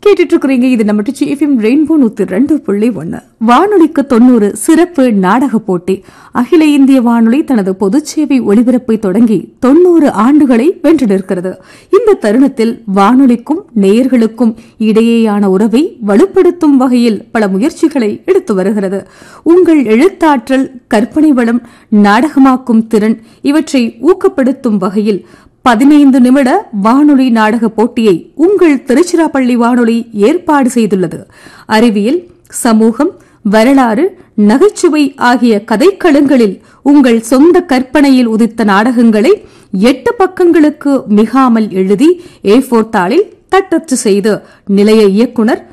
கேட்டுட்டு இருக்கிறீங்க இது நம்ம எஃப்எம் ரெயின்போ நூத்தி ரெண்டு புள்ளி ஒன்னு வானொலிக்கு தொண்ணூறு சிறப்பு நாடக போட்டி அகில இந்திய வானொலி தனது பொதுச்சேவை ஒளிபரப்பை தொடங்கி தொண்ணூறு ஆண்டுகளை வென்று நிற்கிறது இந்த தருணத்தில் வானொலிக்கும் நேயர்களுக்கும் இடையேயான உறவை வலுப்படுத்தும் வகையில் பல முயற்சிகளை எடுத்து வருகிறது உங்கள் எழுத்தாற்றல் கற்பனை வளம் நாடகமாக்கும் திறன் இவற்றை ஊக்கப்படுத்தும் வகையில் பதினைந்து நிமிட வானொலி நாடக போட்டியை உங்கள் திருச்சிராப்பள்ளி வானொலி ஏற்பாடு செய்துள்ளது அறிவியல் சமூகம் வரலாறு நகைச்சுவை ஆகிய கதைக்களங்களில் உங்கள் சொந்த கற்பனையில் உதித்த நாடகங்களை எட்டு பக்கங்களுக்கு மிகாமல் எழுதி ஏ ஃபோர் தாளில் தட்டச்சு செய்து நிலைய இயக்குனர்